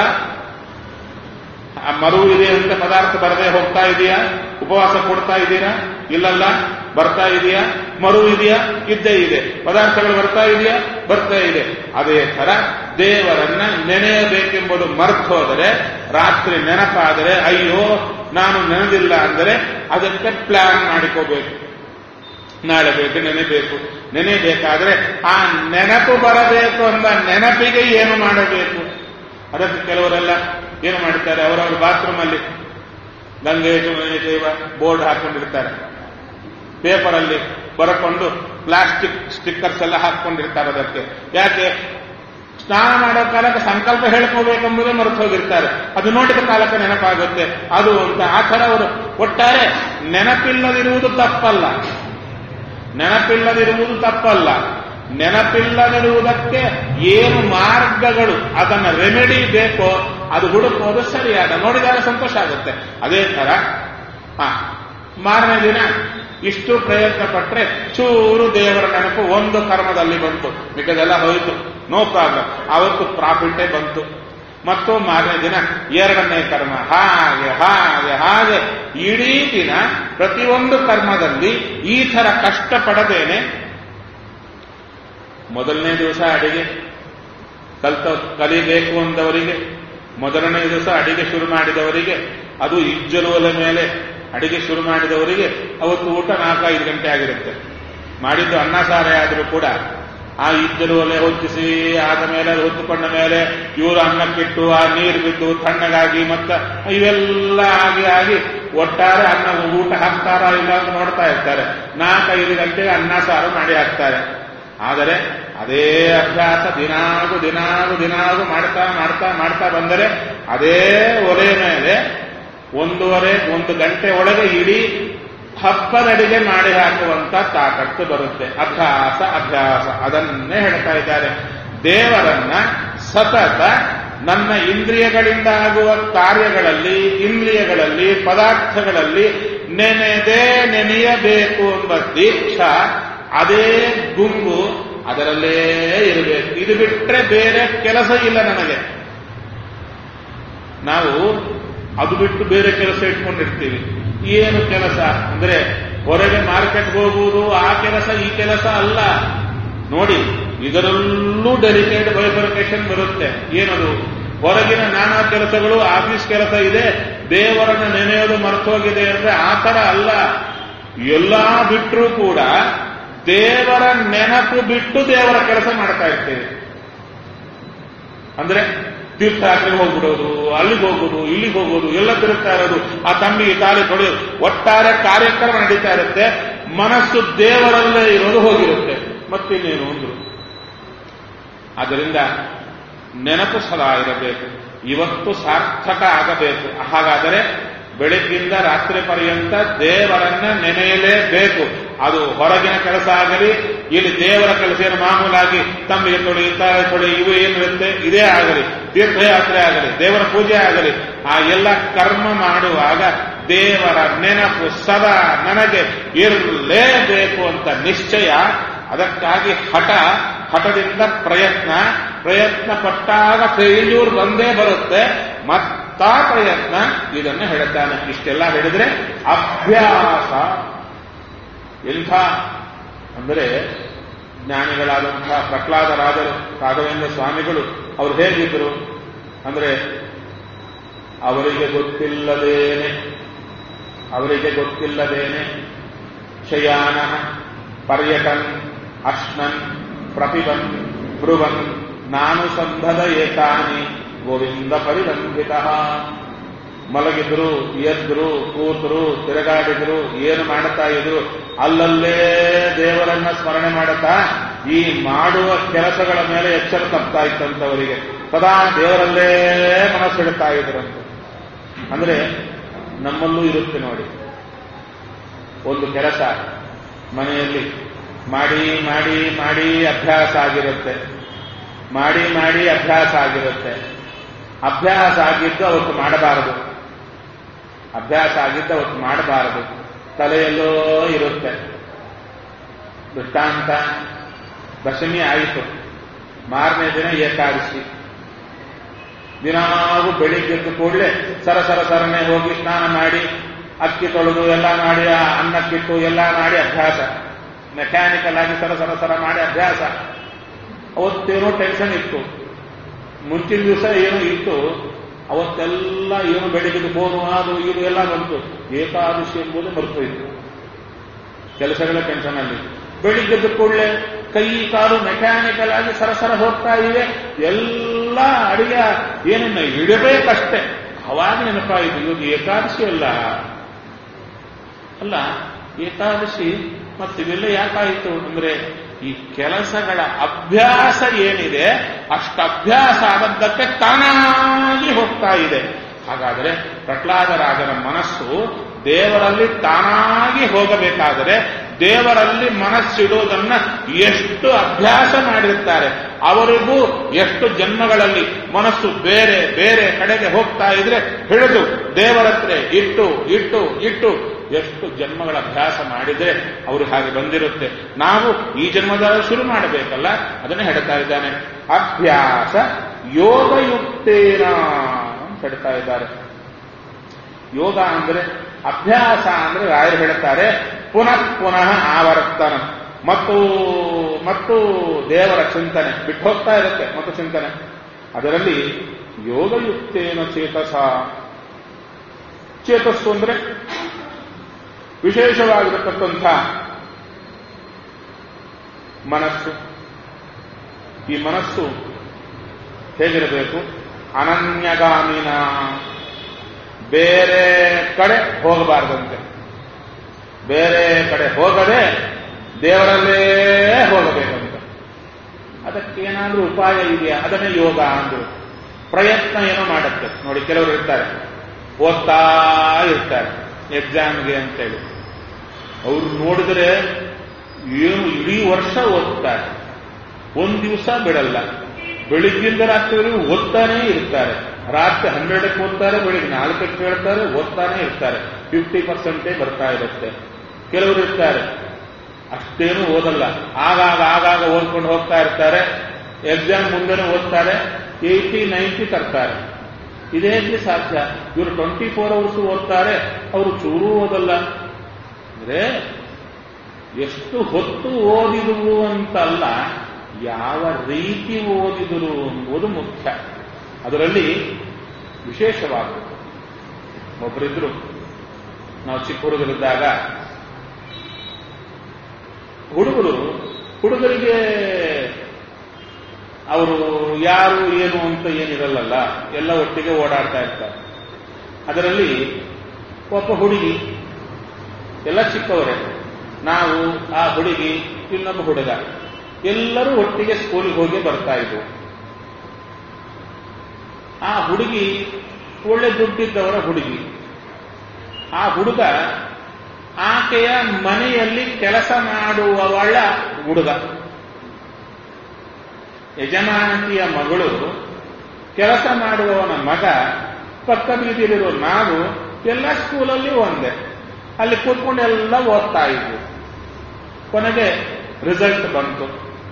ಆ ಮರು ಇದೆ ಅಂತ ಪದಾರ್ಥ ಬರದೆ ಹೋಗ್ತಾ ಇದೆಯಾ ಉಪವಾಸ ಕೊಡ್ತಾ ಇದ್ದೀರಾ ಇಲ್ಲಲ್ಲ ಬರ್ತಾ ಇದೆಯಾ ಮರು ಇದೆಯಾ ಇದ್ದೇ ಇದೆ ಪದಾರ್ಥಗಳು ಬರ್ತಾ ಇದೆಯಾ ಬರ್ತಾ ಇದೆ ಅದೇ ತರ ದೇವರನ್ನ ನೆನೆಯಬೇಕೆಂಬುದು ಮರ್ತು ಹೋದರೆ ರಾತ್ರಿ ನೆನಪಾದರೆ ಅಯ್ಯೋ ನಾನು ನೆನೆದಿಲ್ಲ ಅಂದರೆ ಅದಕ್ಕೆ ಪ್ಲಾನ್ ಮಾಡಿಕೋಬೇಕು ನಾಳೆ ಬೇಕು ನೆನೆಬೇಕು ನೆನೆಬೇಕಾದ್ರೆ ಆ ನೆನಪು ಬರಬೇಕು ಎಂಬ ನೆನಪಿಗೆ ಏನು ಮಾಡಬೇಕು ಅದಕ್ಕೆ ಕೆಲವರೆಲ್ಲ ಏನು ಮಾಡ್ತಾರೆ ಅವರವರ ಬಾತ್ರೂಮ್ ಅಲ್ಲಿ ಗಂಗೆ ಜಮುನೆ ದೇವ ಬೋರ್ಡ್ ಹಾಕೊಂಡಿರ್ತಾರೆ ಪೇಪರ್ ಅಲ್ಲಿ ಬರಕೊಂಡು ಪ್ಲಾಸ್ಟಿಕ್ ಸ್ಟಿಕ್ಕರ್ಸ್ ಎಲ್ಲ ಹಾಕೊಂಡಿರ್ತಾರೆ ಅದಕ್ಕೆ ಯಾಕೆ ಸ್ನಾನ ಮಾಡೋ ಕಾಲಕ್ಕೆ ಸಂಕಲ್ಪ ಹೇಳ್ಕೋಬೇಕೆಂಬುದೇ ಮರೆತು ಹೋಗಿರ್ತಾರೆ ಅದು ನೋಡಿದ ಕಾಲಕ್ಕೆ ನೆನಪಾಗುತ್ತೆ ಅದು ಅಂತ ಆ ಥರ ಅವರು ಒಟ್ಟಾರೆ ನೆನಪಿಲ್ಲದಿರುವುದು ತಪ್ಪಲ್ಲ ನೆನಪಿಲ್ಲದಿರುವುದು ತಪ್ಪಲ್ಲ ನೆನಪಿಲ್ಲದಿರುವುದಕ್ಕೆ ಏನು ಮಾರ್ಗಗಳು ಅದನ್ನ ರೆಮಿಡಿ ಬೇಕೋ ಅದು ಹುಡುಕೋದು ಸರಿಯಾದ ನೋಡಿದಾಗ ಸಂತೋಷ ಆಗುತ್ತೆ ಅದೇ ತರ ಹಾ ಮಾರನೇ ದಿನ ಇಷ್ಟು ಪ್ರಯತ್ನ ಪಟ್ರೆ ಚೂರು ದೇವರ ನೆನಪು ಒಂದು ಕರ್ಮದಲ್ಲಿ ಬಂತು ಮಿಕ್ಕದೆಲ್ಲ ಹೋಯಿತು ನೋ ಪ್ರಾಬ್ಲಮ್ ಅವತ್ತು ಪ್ರಾಫಿಟೇ ಬಂತು ಮತ್ತು ಮಾರನೇ ದಿನ ಎರಡನೇ ಕರ್ಮ ಹಾಗೆ ಹಾಗೆ ಹಾಗೆ ಇಡೀ ದಿನ ಪ್ರತಿಯೊಂದು ಕರ್ಮದಲ್ಲಿ ಈ ತರ ಕಷ್ಟಪಡದೇನೆ ಮೊದಲನೇ ದಿವಸ ಅಡಿಗೆ ಕಲ್ತ ಕಲಿಬೇಕು ಅಂದವರಿಗೆ ಮೊದಲನೇ ದಿವಸ ಅಡಿಗೆ ಶುರು ಮಾಡಿದವರಿಗೆ ಅದು ಇಜ್ಜಲುವಲ ಮೇಲೆ ಅಡಿಗೆ ಶುರು ಮಾಡಿದವರಿಗೆ ಅವತ್ತು ಊಟ ನಾಲ್ಕೈದು ಗಂಟೆ ಆಗಿರುತ್ತೆ ಮಾಡಿದ್ದು ಅನ್ನ ಸಾರೆ ಆದರೂ ಕೂಡ ಆ ಇದ್ದಲು ಒಲೆ ಹೊತ್ತಿಸಿ ಆದ ಮೇಲೆ ಅದು ಹೊತ್ತುಕೊಂಡ ಮೇಲೆ ಇವರು ಅನ್ನಕ್ಕಿಟ್ಟು ಆ ನೀರು ಬಿದ್ದು ತಣ್ಣಗಾಗಿ ಮತ್ತ ಇವೆಲ್ಲ ಆಗಿ ಆಗಿ ಒಟ್ಟಾರೆ ಅನ್ನ ಊಟ ಹಾಕ್ತಾರ ಇಲ್ಲ ಅಂತ ನೋಡ್ತಾ ಇರ್ತಾರೆ ನಾಲ್ಕೈದು ಗಂಟೆಗೆ ಅನ್ನ ಸಾರು ಮಾಡಿ ಹಾಕ್ತಾರೆ ಆದರೆ ಅದೇ ಅಭ್ಯಾಸ ದಿನಾಗು ದಿನಾಗು ದಿನಾಗು ಮಾಡ್ತಾ ಮಾಡ್ತಾ ಮಾಡ್ತಾ ಬಂದರೆ ಅದೇ ಒಲೆ ಮೇಲೆ ಒಂದೂವರೆ ಒಂದು ಗಂಟೆ ಒಳಗೆ ಇಡೀ ಹಬ್ಬದಡಿಗೆ ಮಾಡಿ ಹಾಕುವಂತ ತಾಕತ್ತು ಬರುತ್ತೆ ಅಭ್ಯಾಸ ಅಭ್ಯಾಸ ಅದನ್ನೇ ಹೇಳ್ತಾ ಇದ್ದಾರೆ ದೇವರನ್ನ ಸತತ ನನ್ನ ಇಂದ್ರಿಯಗಳಿಂದ ಆಗುವ ಕಾರ್ಯಗಳಲ್ಲಿ ಇಂದ್ರಿಯಗಳಲ್ಲಿ ಪದಾರ್ಥಗಳಲ್ಲಿ ನೆನೆದೇ ನೆನೆಯಬೇಕು ಎಂಬ ದೀಕ್ಷಾ ಅದೇ ಗುಂಗು ಅದರಲ್ಲೇ ಇರಬೇಕು ಇದು ಬಿಟ್ಟರೆ ಬೇರೆ ಕೆಲಸ ಇಲ್ಲ ನನಗೆ ನಾವು ಅದು ಬಿಟ್ಟು ಬೇರೆ ಕೆಲಸ ಇಟ್ಕೊಂಡಿರ್ತೀವಿ ಏನು ಕೆಲಸ ಅಂದ್ರೆ ಹೊರಗೆ ಮಾರ್ಕೆಟ್ಗೆ ಹೋಗುವುದು ಆ ಕೆಲಸ ಈ ಕೆಲಸ ಅಲ್ಲ ನೋಡಿ ಇದರಲ್ಲೂ ಡೆಲಿಕೇಟ್ ಬೈಫರ್ಕೇಶನ್ ಬರುತ್ತೆ ಏನದು ಹೊರಗಿನ ನಾನಾ ಕೆಲಸಗಳು ಆಫೀಸ್ ಕೆಲಸ ಇದೆ ದೇವರನ್ನ ನೆನೆಯೋದು ಮರ್ತೋಗಿದೆ ಅಂದ್ರೆ ಆ ತರ ಅಲ್ಲ ಎಲ್ಲಾ ಬಿಟ್ಟರೂ ಕೂಡ ದೇವರ ನೆನಪು ಬಿಟ್ಟು ದೇವರ ಕೆಲಸ ಮಾಡ್ತಾ ಇರ್ತೇವೆ ಅಂದ್ರೆ ತೀರ್ಥಯಾತ್ರೆಗೆ ಹೋಗ್ಬಿಡೋದು ಅಲ್ಲಿಗೆ ಹೋಗೋದು ಇಲ್ಲಿಗೆ ಹೋಗೋದು ಎಲ್ಲ ತಿರುಗ್ತಾ ಇರೋದು ಆ ತಂಬಿಗೆ ತಾಲಿ ತೊಳೆಯೋದು ಒಟ್ಟಾರೆ ಕಾರ್ಯಕ್ರಮ ನಡೀತಾ ಇರುತ್ತೆ ಮನಸ್ಸು ದೇವರಲ್ಲೇ ಇರೋದು ಹೋಗಿರುತ್ತೆ ಮತ್ತಿನ್ನೇನು ಅಂದ್ರು ಆದ್ದರಿಂದ ನೆನಪು ಸದಾ ಇರಬೇಕು ಇವತ್ತು ಸಾರ್ಥಕ ಆಗಬೇಕು ಹಾಗಾದರೆ ಬೆಳಗ್ಗಿಂದ ರಾತ್ರಿ ಪರ್ಯಂತ ದೇವರನ್ನ ನೆನೆಯಲೇಬೇಕು ಅದು ಹೊರಗಿನ ಕೆಲಸ ಆಗಲಿ ಇಲ್ಲಿ ದೇವರ ಕೆಲಸ ಏನು ಮಾಮೂಲಾಗಿ ತಮ್ಮಿಗೆ ತೊಳಿ ತಾಳೆ ತೊಳಿ ಇವು ಏನಿರುತ್ತೆ ಇದೇ ಆಗಲಿ ತೀರ್ಥಯಾತ್ರೆ ಆಗಲಿ ದೇವರ ಪೂಜೆ ಆಗಲಿ ಆ ಎಲ್ಲ ಕರ್ಮ ಮಾಡುವಾಗ ದೇವರ ನೆನಪು ಸದಾ ನನಗೆ ಇರಲೇಬೇಕು ಅಂತ ನಿಶ್ಚಯ ಅದಕ್ಕಾಗಿ ಹಠ ಹಠದಿಂದ ಪ್ರಯತ್ನ ಪ್ರಯತ್ನ ಪಟ್ಟಾಗ ಫೇಲ್ಯೂರ್ ಬಂದೇ ಬರುತ್ತೆ ಮತ್ತಾ ಪ್ರಯತ್ನ ಇದನ್ನು ಹೇಳುತ್ತಾನೆ ಇಷ್ಟೆಲ್ಲ ಹೇಳಿದ್ರೆ ಅಭ್ಯಾಸ ಎಂಥ ಅಂದರೆ ಜ್ಞಾನಿಗಳಾದಂತಹ ಪ್ರಹ್ಲಾದರಾಜರು ರಾಘವೇಂದ್ರ ಸ್ವಾಮಿಗಳು ಅವರು ಹೇಗಿದ್ರು ಅಂದ್ರೆ ಅವರಿಗೆ ಗೊತ್ತಿಲ್ಲದೇನೆ ಅವರಿಗೆ ಗೊತ್ತಿಲ್ಲದೇನೆ ಶಯಾನ ಪರ್ಯಟನ್ ಅಶ್ನನ್ ಪ್ರತಿಬನ್ ಬ್ರುವನ್ ನಾನು ಸಂಧದ ಏಕಾನಿ ಗೋವಿಂದ ಪರಿರಂಭಿತ ಮಲಗಿದ್ರು ಎದ್ರು ಕೂತರು ತಿರುಗಾಡಿದ್ರು ಏನು ಮಾಡುತ್ತಾ ಇದ್ರು ಅಲ್ಲಲ್ಲೇ ದೇವರನ್ನ ಸ್ಮರಣೆ ಮಾಡುತ್ತಾ ಈ ಮಾಡುವ ಕೆಲಸಗಳ ಮೇಲೆ ಎಚ್ಚರ ತಪ್ತಾ ಇತ್ತಂತವರಿಗೆ ಸದಾ ದೇವರಲ್ಲೇ ಮನಸ್ಸಿಡುತ್ತಾ ಇದ್ರಂತೆ ಅಂದ್ರೆ ನಮ್ಮಲ್ಲೂ ಇರುತ್ತೆ ನೋಡಿ ಒಂದು ಕೆಲಸ ಮನೆಯಲ್ಲಿ ಮಾಡಿ ಮಾಡಿ ಮಾಡಿ ಅಭ್ಯಾಸ ಆಗಿರುತ್ತೆ ಮಾಡಿ ಮಾಡಿ ಅಭ್ಯಾಸ ಆಗಿರುತ್ತೆ ಅಭ್ಯಾಸ ಆಗಿದ್ದು ಅವತ್ತು ಮಾಡಬಾರದು ಅಭ್ಯಾಸ ಆಗಿದ್ದು ಅವತ್ತು ಮಾಡಬಾರದು ತಲೆಯಲ್ಲೋ ಇರುತ್ತೆ ದೃಷ್ಟಾಂತ ದಶಮಿ ಆಯಿತು ಮಾರನೇ ದಿನ ಏಕಾದಶಿ ದಿನಾಗೂ ಬೆಳಿಗ್ಗೆದ್ದು ಕೂಡಲೇ ಸರ ಸರ ಸರನೆ ಹೋಗಿ ಸ್ನಾನ ಮಾಡಿ ಅಕ್ಕಿ ತೊಳೆದು ಎಲ್ಲ ಮಾಡಿ ಆ ಅನ್ನಕ್ಕಿಟ್ಟು ಎಲ್ಲ ಮಾಡಿ ಅಭ್ಯಾಸ ಮೆಕ್ಯಾನಿಕಲ್ ಆಗಿ ಸರ ಸರ ಸರ ಮಾಡಿ ಅಭ್ಯಾಸ ಅವತ್ತೇನೋ ಟೆನ್ಷನ್ ಇತ್ತು ಮುಂಚಿನ ದಿವಸ ಏನೋ ಇತ್ತು ಅವತ್ತೆಲ್ಲ ಏನು ಬೆಳಿಗ್ಗೆ ಬೋನು ಅದು ಇದು ಎಲ್ಲ ಬಂತು ಏಕಾದಶಿ ಎಂಬುದು ಮರ್ತೋಯ್ತು ಕೆಲಸಗಳ ಟೆನ್ಷನ್ ಅಲ್ಲಿ ಬೆಳಿಗ್ಗೆದ್ದು ಕೂಡಲೇ ಕೈ ಕಾಲು ಮೆಕ್ಯಾನಿಕಲ್ ಆಗಿ ಸರಸರ ಹೋಗ್ತಾ ಇವೆ ಎಲ್ಲ ಅಡಿಗೆ ಏನನ್ನ ಇಡಬೇಕಷ್ಟೇ ಅವಾಗ ನೆನಪಾಯಿತು ಇವಾಗ ಏಕಾದಶಿ ಅಲ್ಲ ಅಲ್ಲ ಏಕಾದಶಿ ಮತ್ತಿವೆಲ್ಲ ಯಾಕಾಯಿತು ಅಂದ್ರೆ ಈ ಕೆಲಸಗಳ ಅಭ್ಯಾಸ ಏನಿದೆ ಅಷ್ಟ ಅಭ್ಯಾಸ ಆದದ್ದಕ್ಕೆ ತಾನಾಗಿ ಹೋಗ್ತಾ ಇದೆ ಹಾಗಾದರೆ ಪ್ರಹ್ಲಾದರಾಜನ ಮನಸ್ಸು ದೇವರಲ್ಲಿ ತಾನಾಗಿ ಹೋಗಬೇಕಾದರೆ ದೇವರಲ್ಲಿ ಮನಸ್ಸಿಡುವುದನ್ನ ಎಷ್ಟು ಅಭ್ಯಾಸ ಮಾಡಿರ್ತಾರೆ ಅವರಿಗೂ ಎಷ್ಟು ಜನ್ಮಗಳಲ್ಲಿ ಮನಸ್ಸು ಬೇರೆ ಬೇರೆ ಕಡೆಗೆ ಹೋಗ್ತಾ ಇದ್ರೆ ಹಿಡಿದು ದೇವರತ್ರ ಇಟ್ಟು ಇಟ್ಟು ಇಟ್ಟು ಎಷ್ಟು ಜನ್ಮಗಳ ಅಭ್ಯಾಸ ಮಾಡಿದ್ರೆ ಅವರು ಹಾಗೆ ಬಂದಿರುತ್ತೆ ನಾವು ಈ ಜನ್ಮದಲ್ಲಿ ಶುರು ಮಾಡಬೇಕಲ್ಲ ಅದನ್ನೇ ಹೇಳ್ತಾ ಇದ್ದಾನೆ ಅಭ್ಯಾಸ ಯೋಗಯುಕ್ತೇನ ಅಂತ ಹೇಳ್ತಾ ಇದ್ದಾರೆ ಯೋಗ ಅಂದ್ರೆ ಅಭ್ಯಾಸ ಅಂದ್ರೆ ರಾಯರು ಹೇಳ್ತಾರೆ ಪುನಃ ಪುನಃ ಆವರ್ತನ ಮತ್ತು ಮತ್ತು ದೇವರ ಚಿಂತನೆ ಬಿಟ್ಟು ಹೋಗ್ತಾ ಇರುತ್ತೆ ಮತ್ತು ಚಿಂತನೆ ಅದರಲ್ಲಿ ಯೋಗಯುಕ್ತೇನ ಚೇತಸ ಚೇತಸ್ಸು ಅಂದ್ರೆ ವಿಶೇಷವಾಗಿರತಕ್ಕಂಥ ಮನಸ್ಸು ಈ ಮನಸ್ಸು ಹೇಗಿರಬೇಕು ಅನನ್ಯಗಾಮಿನ ಬೇರೆ ಕಡೆ ಹೋಗಬಾರದಂತೆ ಬೇರೆ ಕಡೆ ಹೋಗದೆ ದೇವರಲ್ಲೇ ಹೋಗಬೇಕಂತ ಅದಕ್ಕೇನಾದ್ರೂ ಉಪಾಯ ಇದೆಯಾ ಅದನ್ನೇ ಯೋಗ ಅಂದ್ರು ಪ್ರಯತ್ನ ಏನೋ ಮಾಡುತ್ತೆ ನೋಡಿ ಕೆಲವರು ಇರ್ತಾರೆ ಓದ್ತಾ ಇರ್ತಾರೆ ಎಕ್ಸಾಮ್ಗೆ ಅಂತೇಳಿ ಅವ್ರು ನೋಡಿದ್ರೆ ಏನು ಇಡೀ ವರ್ಷ ಓದ್ತಾರೆ ಒಂದ್ ದಿವಸ ಬಿಡಲ್ಲ ಬೆಳಿಗ್ಗಿಂದ ರಾತ್ರಿವರೆಗೂ ಓದ್ತಾನೇ ಇರ್ತಾರೆ ರಾತ್ರಿ ಹನ್ನೆರಡಕ್ಕೆ ಓದ್ತಾರೆ ಬೆಳಿಗ್ಗೆ ನಾಲ್ಕಕ್ಕೆ ಹೇಳ್ತಾರೆ ಓದ್ತಾನೆ ಇರ್ತಾರೆ ಫಿಫ್ಟಿ ಪರ್ಸೆಂಟೇ ಬರ್ತಾ ಇರುತ್ತೆ ಕೆಲವರು ಇರ್ತಾರೆ ಅಷ್ಟೇನು ಓದಲ್ಲ ಆಗಾಗ ಆಗಾಗ ಓದ್ಕೊಂಡು ಹೋಗ್ತಾ ಇರ್ತಾರೆ ಎಕ್ಸಾಮ್ ಮುಂದೆನೂ ಓದ್ತಾರೆ ಏಯ್ಟಿ ನೈಂಟಿ ತರ್ತಾರೆ ಇದೇಕೆ ಸಾಧ್ಯ ಇವರು ಟ್ವೆಂಟಿ ಫೋರ್ ಅವರ್ಸ್ ಓದ್ತಾರೆ ಅವರು ಚೂರು ಓದಲ್ಲ ಅಂದ್ರೆ ಎಷ್ಟು ಹೊತ್ತು ಓದಿದುವು ಅಂತಲ್ಲ ಯಾವ ರೀತಿ ಓದಿದರು ಎಂಬುದು ಮುಖ್ಯ ಅದರಲ್ಲಿ ವಿಶೇಷವಾದದ್ದು ಒಬ್ಬರಿದ್ರು ನಾವು ಚಿಕ್ಕ ಹುಡುಗರಿದ್ದಾಗ ಹುಡುಗರು ಹುಡುಗರಿಗೆ ಅವರು ಯಾರು ಏನು ಅಂತ ಏನಿರಲ್ಲ ಎಲ್ಲ ಒಟ್ಟಿಗೆ ಓಡಾಡ್ತಾ ಇರ್ತಾರೆ ಅದರಲ್ಲಿ ಒಬ್ಬ ಹುಡುಗಿ ಎಲ್ಲ ಚಿಕ್ಕವರೇ ನಾವು ಆ ಹುಡುಗಿ ಇನ್ನೊಬ್ಬ ಹುಡುಗ ಎಲ್ಲರೂ ಒಟ್ಟಿಗೆ ಸ್ಕೂಲಿಗೆ ಹೋಗಿ ಬರ್ತಾ ಇದ್ವು ಆ ಹುಡುಗಿ ಒಳ್ಳೆ ದುಡ್ಡಿದ್ದವರ ಹುಡುಗಿ ಆ ಹುಡುಗ ಆಕೆಯ ಮನೆಯಲ್ಲಿ ಕೆಲಸ ಮಾಡುವವಳ ಹುಡುಗ ಯಜಮಾನತಿಯ ಮಗಳು ಕೆಲಸ ಮಾಡುವವನ ಮಗ ಪಕ್ಕ ಬೀದಿಲಿರೋ ನಾವು ಎಲ್ಲ ಸ್ಕೂಲಲ್ಲಿ ಒಂದೇ ಅಲ್ಲಿ ಕೂತ್ಕೊಂಡು ಎಲ್ಲ ಓದ್ತಾ ಇದ್ವು ಕೊನೆಗೆ ರಿಸಲ್ಟ್ ಬಂತು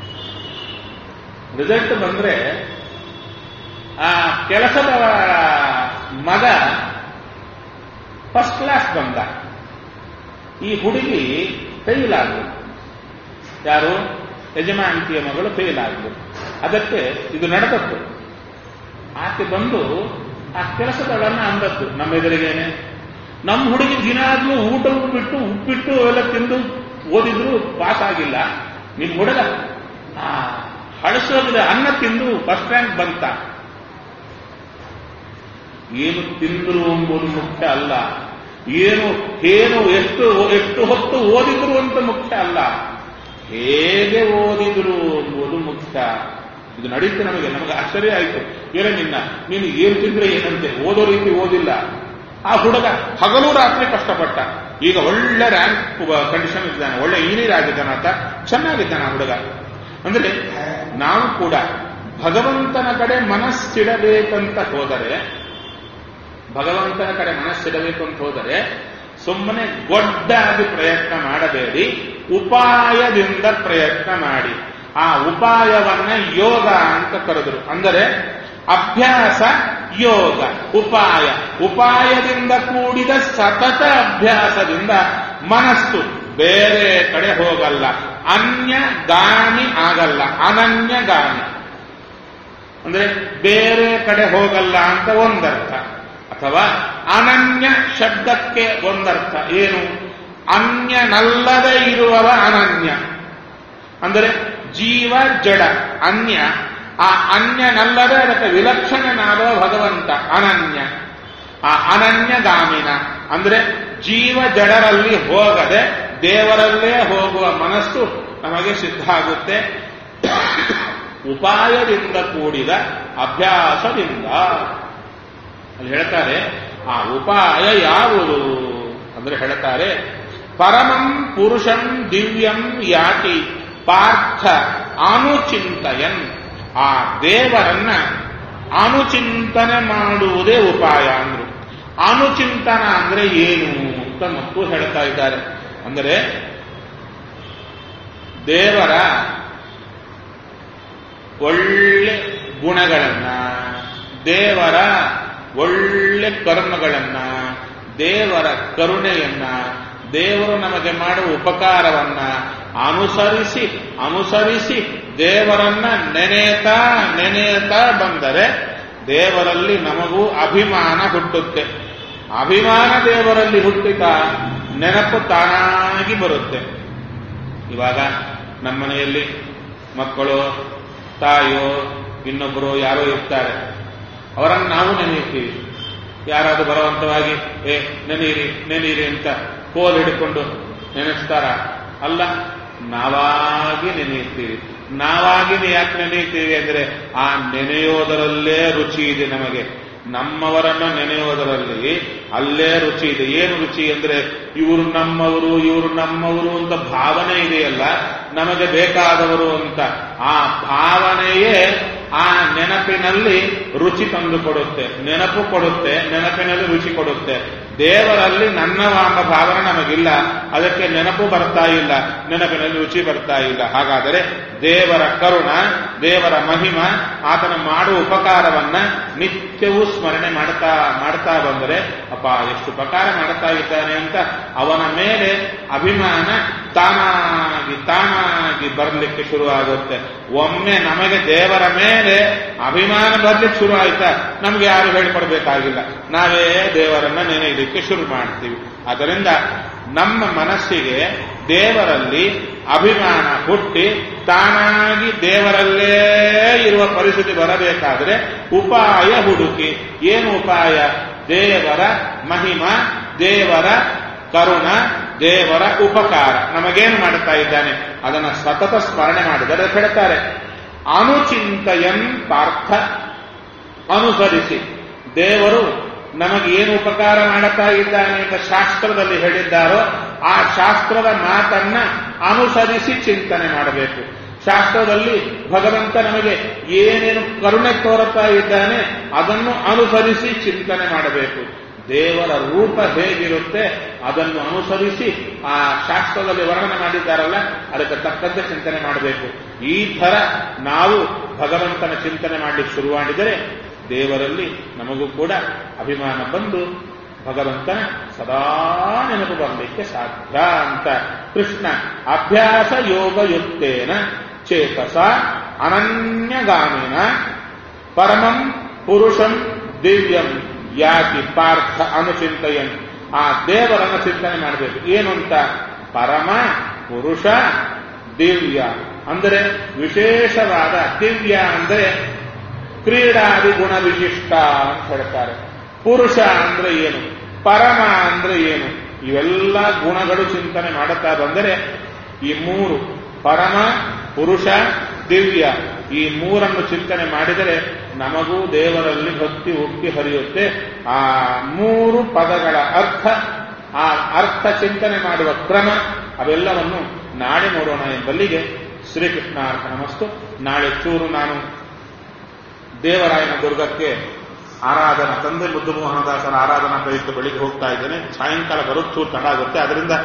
ರಿಸಲ್ಟ್ ಬಂದ್ರೆ ಆ ಕೆಲಸದ ಮಗ ಫಸ್ಟ್ ಕ್ಲಾಸ್ ಬಂದ ಈ ಹುಡುಗಿ ಫೇಲ್ ಆದ್ಲು ಯಾರು ಯಜಮಾನಿಕೆಯ ಮಗಳು ಫೇಲ್ ಆದ್ಲು ಅದಕ್ಕೆ ಇದು ನಡೆದದ್ದು ಆಕೆ ಬಂದು ಆ ಕೆಲಸದವನ್ನ ಅಂದದ್ದು ನಮ್ಮ ಎದುರಿಗೇನೆ ನಮ್ಮ ಹುಡುಗಿ ದಿನಾಗ್ಲೂ ಊಟವು ಬಿಟ್ಟು ಉಪ್ಪಿಟ್ಟು ಎಲ್ಲ ತಿಂದು ಓದಿದ್ರು ಪಾಸ್ ಆಗಿಲ್ಲ ನಿಮ್ ಹುಡುಗ ಆ ಹಳಸೋದ್ರ ಅನ್ನ ತಿಂದು ಫಸ್ಟ್ ರ್ಯಾಂಕ್ ಬಂತ ಏನು ತಿಂದ್ರು ಎಂಬುದು ಮುಖ್ಯ ಅಲ್ಲ ಏನು ಏನು ಎಷ್ಟು ಎಷ್ಟು ಹೊತ್ತು ಓದಿದ್ರು ಅಂತ ಮುಖ್ಯ ಅಲ್ಲ ಹೇಗೆ ಓದಿದ್ರು ಎಂಬುದು ಮುಖ್ಯ ಇದು ನಡೀತು ನಮಗೆ ನಮಗೆ ಆಶ್ಚರ್ಯ ಆಯಿತು ಏನೇ ನಿನ್ನ ನೀನು ಏನು ತಿಂದ್ರೆ ಏನಂತೆ ಓದೋ ರೀತಿ ಓದಿಲ್ಲ ಆ ಹುಡುಗ ಹಗಲು ರಾತ್ರಿ ಕಷ್ಟಪಟ್ಟ ಈಗ ಒಳ್ಳೆ ರ್ಯಾಂಕ್ ಕಂಡೀಷನ್ ಇದ್ದಾನೆ ಒಳ್ಳೆ ಇಂಜಿನಿಯರ್ ಆಗಿದ್ದಾನಾತ ಚೆನ್ನಾಗಿದ್ದಾನೆ ಆ ಹುಡುಗ ಅಂದ್ರೆ ನಾವು ಕೂಡ ಭಗವಂತನ ಕಡೆ ಮನಸ್ಸಿಡಬೇಕಂತ ಹೋದರೆ ಭಗವಂತನ ಕಡೆ ಮನಸ್ಸಿಡಬೇಕು ಅಂತ ಹೋದರೆ ಸುಮ್ಮನೆ ಗೊಡ್ಡಾಗಿ ಪ್ರಯತ್ನ ಮಾಡಬೇಡಿ ಉಪಾಯದಿಂದ ಪ್ರಯತ್ನ ಮಾಡಿ ಆ ಉಪಾಯವನ್ನ ಯೋಗ ಅಂತ ಕರೆದರು ಅಂದರೆ ಅಭ್ಯಾಸ ಯೋಗ ಉಪಾಯ ಉಪಾಯದಿಂದ ಕೂಡಿದ ಸತತ ಅಭ್ಯಾಸದಿಂದ ಮನಸ್ಸು ಬೇರೆ ಕಡೆ ಹೋಗಲ್ಲ ಅನ್ಯಗಾಮಿ ಆಗಲ್ಲ ಅನನ್ಯಗಾಮಿ ಅಂದ್ರೆ ಬೇರೆ ಕಡೆ ಹೋಗಲ್ಲ ಅಂತ ಒಂದರ್ಥ ಅಥವಾ ಅನನ್ಯ ಶಬ್ದಕ್ಕೆ ಒಂದರ್ಥ ಏನು ಅನ್ಯನಲ್ಲದೆ ಇರುವವ ಅನನ್ಯ ಅಂದರೆ ಜೀವ ಜಡ ಅನ್ಯ ಆ ಅನ್ಯನಲ್ಲದೆ ಅದಕ್ಕೆ ವಿಲಕ್ಷಣನಾದ ಭಗವಂತ ಅನನ್ಯ ಆ ಅನನ್ಯಗಾಮಿನ ಅಂದ್ರೆ ಜೀವ ಜಡರಲ್ಲಿ ಹೋಗದೆ ದೇವರಲ್ಲೇ ಹೋಗುವ ಮನಸ್ಸು ನಮಗೆ ಸಿದ್ಧ ಆಗುತ್ತೆ ಉಪಾಯದಿಂದ ಕೂಡಿದ ಅಭ್ಯಾಸದಿಂದ ಅಲ್ಲಿ ಹೇಳ್ತಾರೆ ಆ ಉಪಾಯ ಯಾವುದು ಅಂದ್ರೆ ಹೇಳ್ತಾರೆ ಪರಮಂ ಪುರುಷಂ ದಿವ್ಯಂ ಯಾತಿ ಪಾರ್ಥ ಅನುಚಿಂತಯನ್ ಆ ದೇವರನ್ನ ಅನುಚಿಂತನೆ ಮಾಡುವುದೇ ಉಪಾಯ ಅಂದ್ರು ಅನುಚಿಂತನ ಅಂದ್ರೆ ಏನು ಅಂತ ಮತ್ತು ಹೇಳ್ತಾ ಇದ್ದಾರೆ ಅಂದರೆ ದೇವರ ಒಳ್ಳೆ ಗುಣಗಳನ್ನ ದೇವರ ಒಳ್ಳೆ ಕರ್ಮಗಳನ್ನ ದೇವರ ಕರುಣೆಯನ್ನ ದೇವರು ನಮಗೆ ಮಾಡುವ ಉಪಕಾರವನ್ನ ಅನುಸರಿಸಿ ಅನುಸರಿಸಿ ದೇವರನ್ನ ನೆನೆತಾ ನೆನೆಯುತ್ತಾ ಬಂದರೆ ದೇವರಲ್ಲಿ ನಮಗೂ ಅಭಿಮಾನ ಹುಟ್ಟುತ್ತೆ ಅಭಿಮಾನ ದೇವರಲ್ಲಿ ಹುಟ್ಟಿದ ನೆನಪು ತಾನಾಗಿ ಬರುತ್ತೆ ಇವಾಗ ನಮ್ಮನೆಯಲ್ಲಿ ಮಕ್ಕಳು ತಾಯಿಯೋ ಇನ್ನೊಬ್ಬರು ಯಾರೋ ಇರ್ತಾರೆ ಅವರನ್ನು ನಾವು ನೆನೆಯುತ್ತೀವಿ ಯಾರಾದ್ರೂ ಬಲವಂತವಾಗಿ ಏ ನೆನೀರಿ ನೆನೀರಿ ಅಂತ ಕೋಲ್ ಹಿಡ್ಕೊಂಡು ನೆನೆಸ್ತಾರ ಅಲ್ಲ ನಾವಾಗಿ ನೆನೆಯುತ್ತೀವಿ ನಾವಾಗಿ ಯಾಕೆ ನೆನೆಯುತ್ತೀವಿ ಅಂದ್ರೆ ಆ ನೆನೆಯೋದರಲ್ಲೇ ರುಚಿ ಇದೆ ನಮಗೆ ನಮ್ಮವರನ್ನ ನೆನೆಯುವುದರಲ್ಲಿ ಅಲ್ಲೇ ರುಚಿ ಇದೆ ಏನು ರುಚಿ ಅಂದ್ರೆ ಇವರು ನಮ್ಮವರು ಇವರು ನಮ್ಮವರು ಅಂತ ಭಾವನೆ ಇದೆಯಲ್ಲ ನಮಗೆ ಬೇಕಾದವರು ಅಂತ ಆ ಭಾವನೆಯೇ ಆ ನೆನಪಿನಲ್ಲಿ ರುಚಿ ತಂದು ಕೊಡುತ್ತೆ ನೆನಪು ಕೊಡುತ್ತೆ ನೆನಪಿನಲ್ಲಿ ರುಚಿ ಕೊಡುತ್ತೆ ದೇವರಲ್ಲಿ ನನ್ನವ ಎಂಬ ಭಾವನೆ ನಮಗಿಲ್ಲ ಅದಕ್ಕೆ ನೆನಪು ಬರ್ತಾ ಇಲ್ಲ ನೆನಪಿನಲ್ಲಿ ರುಚಿ ಬರ್ತಾ ಇಲ್ಲ ಹಾಗಾದರೆ ದೇವರ ಕರುಣ ದೇವರ ಮಹಿಮ ಆತನ ಮಾಡುವ ಉಪಕಾರವನ್ನ ನಿತ್ಯವೂ ಸ್ಮರಣೆ ಮಾಡ್ತಾ ಮಾಡ್ತಾ ಬಂದರೆ ಅಪ್ಪ ಎಷ್ಟು ಉಪಕಾರ ಮಾಡ್ತಾ ಇದ್ದಾನೆ ಅಂತ ಅವನ ಮೇಲೆ ಅಭಿಮಾನ ತಾನಾಗಿ ತಾನಾಗಿ ಬರಲಿಕ್ಕೆ ಶುರುವಾಗುತ್ತೆ ಒಮ್ಮೆ ನಮಗೆ ದೇವರ ಮೇಲೆ ಅಭಿಮಾನ ಬರ್ಲಿಕ್ಕೆ ಶುರು ಆಯ್ತಾ ನಮ್ಗೆ ಯಾರು ಹೇಳ್ಕೊಡ್ಬೇಕಾಗಿಲ್ಲ ನಾವೇ ದೇವರನ್ನ ನೆನೆಯಲಿಕ್ಕೆ ಶುರು ಮಾಡ್ತೀವಿ ಅದರಿಂದ ನಮ್ಮ ಮನಸ್ಸಿಗೆ ದೇವರಲ್ಲಿ ಅಭಿಮಾನ ಹುಟ್ಟಿ ತಾನಾಗಿ ದೇವರಲ್ಲೇ ಇರುವ ಪರಿಸ್ಥಿತಿ ಬರಬೇಕಾದ್ರೆ ಉಪಾಯ ಹುಡುಕಿ ಏನು ಉಪಾಯ ದೇವರ ಮಹಿಮ ದೇವರ ಕರುಣ ದೇವರ ಉಪಕಾರ ನಮಗೇನು ಮಾಡುತ್ತಾ ಇದ್ದಾನೆ ಅದನ್ನು ಸತತ ಸ್ಮರಣೆ ಮಾಡಿದರೆ ಹೇಳ್ತಾರೆ ಅನುಚಿಂತಯನ್ ಪಾರ್ಥ ಅನುಸರಿಸಿ ದೇವರು ನಮಗೆ ಏನು ಉಪಕಾರ ಮಾಡುತ್ತಾ ಇದ್ದಾನೆ ಅಂತ ಶಾಸ್ತ್ರದಲ್ಲಿ ಹೇಳಿದ್ದಾರೋ ಆ ಶಾಸ್ತ್ರದ ಮಾತನ್ನ ಅನುಸರಿಸಿ ಚಿಂತನೆ ಮಾಡಬೇಕು ಶಾಸ್ತ್ರದಲ್ಲಿ ಭಗವಂತ ನಮಗೆ ಏನೇನು ಕರುಣೆ ತೋರುತ್ತಾ ಇದ್ದಾನೆ ಅದನ್ನು ಅನುಸರಿಸಿ ಚಿಂತನೆ ಮಾಡಬೇಕು ದೇವರ ರೂಪ ಹೇಗಿರುತ್ತೆ ಅದನ್ನು ಅನುಸರಿಸಿ ಆ ಶಾಸ್ತ್ರದಲ್ಲಿ ವರ್ಣನೆ ಮಾಡಿದ್ದಾರಲ್ಲ ಅದಕ್ಕೆ ತಕ್ಕಂತೆ ಚಿಂತನೆ ಮಾಡಬೇಕು ಈ ಥರ ನಾವು ಭಗವಂತನ ಚಿಂತನೆ ಮಾಡಲಿಕ್ಕೆ ಶುರು ಮಾಡಿದರೆ ದೇವರಲ್ಲಿ ನಮಗೂ ಕೂಡ ಅಭಿಮಾನ ಬಂದು ಭಗವಂತನ ಸದಾ ನೆನಪು ಬರಲಿಕ್ಕೆ ಸಾಧ್ಯ ಅಂತ ಕೃಷ್ಣ ಅಭ್ಯಾಸ ಯೋಗಯುಕ್ತೇನ ಚೇತಸ ಅನನ್ಯಗಾಮಿನ ಪರಮಂ ಪುರುಷಂ ದಿವ್ಯಂ ಯಾತಿ ಪಾರ್ಥ ಅನುಚಿಂತೆಯನ್ ಆ ದೇವರನ್ನು ಚಿಂತನೆ ಮಾಡಬೇಕು ಏನು ಅಂತ ಪರಮ ಪುರುಷ ದಿವ್ಯ ಅಂದರೆ ವಿಶೇಷವಾದ ದಿವ್ಯ ಅಂದರೆ ಕ್ರೀಡಾದಿ ಗುಣ ವಿಶಿಷ್ಟ ಅಂತ ಹೇಳ್ತಾರೆ ಪುರುಷ ಅಂದ್ರೆ ಏನು ಪರಮ ಅಂದ್ರೆ ಏನು ಇವೆಲ್ಲ ಗುಣಗಳು ಚಿಂತನೆ ಮಾಡುತ್ತಾ ಬಂದರೆ ಈ ಮೂರು ಪರಮ ಪುರುಷ ದಿವ್ಯ ಈ ಮೂರನ್ನು ಚಿಂತನೆ ಮಾಡಿದರೆ ನಮಗೂ ದೇವರಲ್ಲಿ ಭಕ್ತಿ ಉಕ್ಕಿ ಹರಿಯುತ್ತೆ ಆ ಮೂರು ಪದಗಳ ಅರ್ಥ ಆ ಅರ್ಥ ಚಿಂತನೆ ಮಾಡುವ ಕ್ರಮ ಅವೆಲ್ಲವನ್ನು ನಾಳೆ ನೋಡೋಣ ಎಂಬಲ್ಲಿಗೆ ಶ್ರೀಕೃಷ್ಣ ನಮಸ್ತು ನಾಳೆ ಚೂರು ನಾನು ದೇವರಾಯನ ದುರ್ಗಕ್ಕೆ ಆರಾಧನಾ ತಂದೆ ಬುದ್ಧ ಮೋಹನದಾಸರ ಆರಾಧನಾ ಪ್ರಯುಕ್ತ ಬೆಳಿಗ್ಗೆ ಹೋಗ್ತಾ ಇದ್ದೇನೆ ಸಾಯಂಕಾಲ ಬರುತ್ತೂ ತಡ ಆಗುತ್ತೆ ಅದರಿಂದ